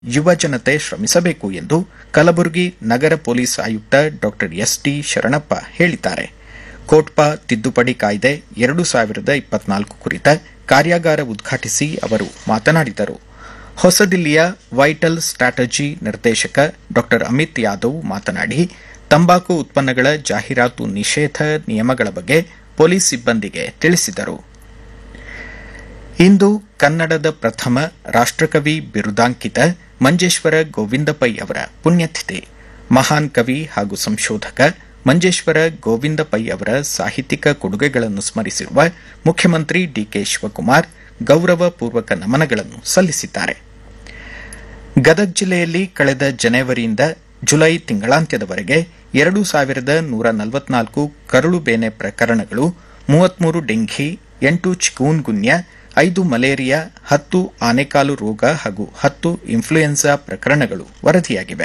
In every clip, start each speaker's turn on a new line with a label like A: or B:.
A: ಯುವ ಜನತೆ ಶ್ರಮಿಸಬೇಕು ಎಂದು ಕಲಬುರಗಿ ನಗರ ಪೊಲೀಸ್ ಆಯುಕ್ತ ಡಾ ಎಸ್ಡಿ ಶರಣಪ್ಪ ಹೇಳಿದ್ದಾರೆ ಕೋಟ್ಪಾ ತಿದ್ದುಪಡಿ ಕಾಯ್ದೆ ಎರಡು ಸಾವಿರದ ಇಪ್ಪತ್ನಾಲ್ಕು ಕುರಿತ ಕಾರ್ಯಾಗಾರ ಉದ್ಘಾಟಿಸಿ ಅವರು ಮಾತನಾಡಿದರು ಹೊಸದಿಲ್ಲಿಯ ವೈಟಲ್ ಸ್ಟ್ರಾಟಜಿ ನಿರ್ದೇಶಕ ಡಾ ಅಮಿತ್ ಯಾದವ್ ಮಾತನಾಡಿ ತಂಬಾಕು ಉತ್ಪನ್ನಗಳ ಜಾಹೀರಾತು ನಿಷೇಧ ನಿಯಮಗಳ ಬಗ್ಗೆ ಪೊಲೀಸ್ ಸಿಬ್ಬಂದಿಗೆ ತಿಳಿಸಿದರು ಇಂದು ಕನ್ನಡದ ಪ್ರಥಮ ರಾಷ್ಟಕವಿ ಬಿರುದಾಂಕಿತ ಮಂಜೇಶ್ವರ ಗೋವಿಂದ ಪೈ ಅವರ ಪುಣ್ಯತಿಥಿ ಮಹಾನ್ ಕವಿ ಹಾಗೂ ಸಂಶೋಧಕ ಮಂಜೇಶ್ವರ ಗೋವಿಂದ ಪೈ ಅವರ ಸಾಹಿತ್ಯಿಕ ಕೊಡುಗೆಗಳನ್ನು ಸ್ಮರಿಸಿರುವ ಮುಖ್ಯಮಂತ್ರಿ ಡಿಕೆ ಶಿವಕುಮಾರ್ ಗೌರವ ಪೂರ್ವಕ ನಮನಗಳನ್ನು ಸಲ್ಲಿಸಿದ್ದಾರೆ ಗದಗ ಜಿಲ್ಲೆಯಲ್ಲಿ ಕಳೆದ ಜನವರಿಯಿಂದ ಜುಲೈ ತಿಂಗಳಾಂತ್ಯದವರೆಗೆ ಎರಡು ಸಾವಿರದ ನೂರ ನಲವತ್ನಾಲ್ಕು ಕರಳು ಬೇನೆ ಪ್ರಕರಣಗಳು ಮೂವತ್ಮೂರು ಡೆಂಘಿ ಎಂಟು ಚಿಕೂನ್ ಗುನ್ಯ ಐದು ಮಲೇರಿಯಾ ಹತ್ತು ಆನೆಕಾಲು ರೋಗ ಹಾಗೂ ಹತ್ತು ಇನ್ಫ್ಲೂಯೆನ್ಸಾ ಪ್ರಕರಣಗಳು ವರದಿಯಾಗಿವೆ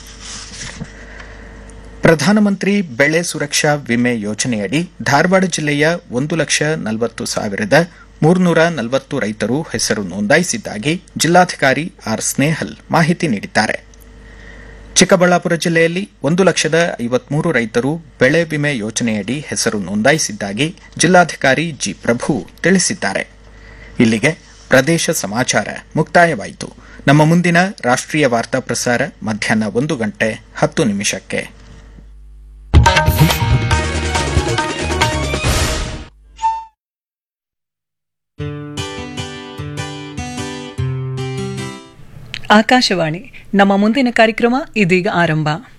A: ಪ್ರಧಾನಮಂತ್ರಿ ಬೆಳೆ ಸುರಕ್ಷಾ ವಿಮೆ ಯೋಜನೆಯಡಿ ಧಾರವಾಡ ಜಿಲ್ಲೆಯ ಒಂದು ಲಕ್ಷ ನಲವತ್ತು ಸಾವಿರದ ಮೂರ್ನೂರ ನಲವತ್ತು ರೈತರು ಹೆಸರು ನೋಂದಾಯಿಸಿದ್ದಾಗಿ ಜಿಲ್ಲಾಧಿಕಾರಿ ಆರ್ ಸ್ನೇಹಲ್ ಮಾಹಿತಿ ನೀಡಿದ್ದಾರೆ ಚಿಕ್ಕಬಳ್ಳಾಪುರ ಜಿಲ್ಲೆಯಲ್ಲಿ ಒಂದು ಲಕ್ಷದ ಐವತ್ಮೂರು ರೈತರು ಬೆಳೆ ವಿಮೆ ಯೋಜನೆಯಡಿ ಹೆಸರು ನೋಂದಾಯಿಸಿದ್ದಾಗಿ ಜಿಲ್ಲಾಧಿಕಾರಿ ಜಿ ಪ್ರಭು ತಿಳಿಸಿದ್ದಾರೆ ಇಲ್ಲಿಗೆ ಪ್ರದೇಶ ಸಮಾಚಾರ ಮುಕ್ತಾಯವಾಯಿತು ನಮ್ಮ ಮುಂದಿನ ರಾಷ್ಟ್ರೀಯ ವಾರ್ತಾ ಪ್ರಸಾರ ಮಧ್ಯಾಹ್ನ ಒಂದು ಗಂಟೆ ಹತ್ತು ನಿಮಿಷಕ್ಕೆ
B: ಆಕಾಶವಾಣಿ ನಮ್ಮ ಮುಂದಿನ ಕಾರ್ಯಕ್ರಮ ಇದೀಗ ಆರಂಭ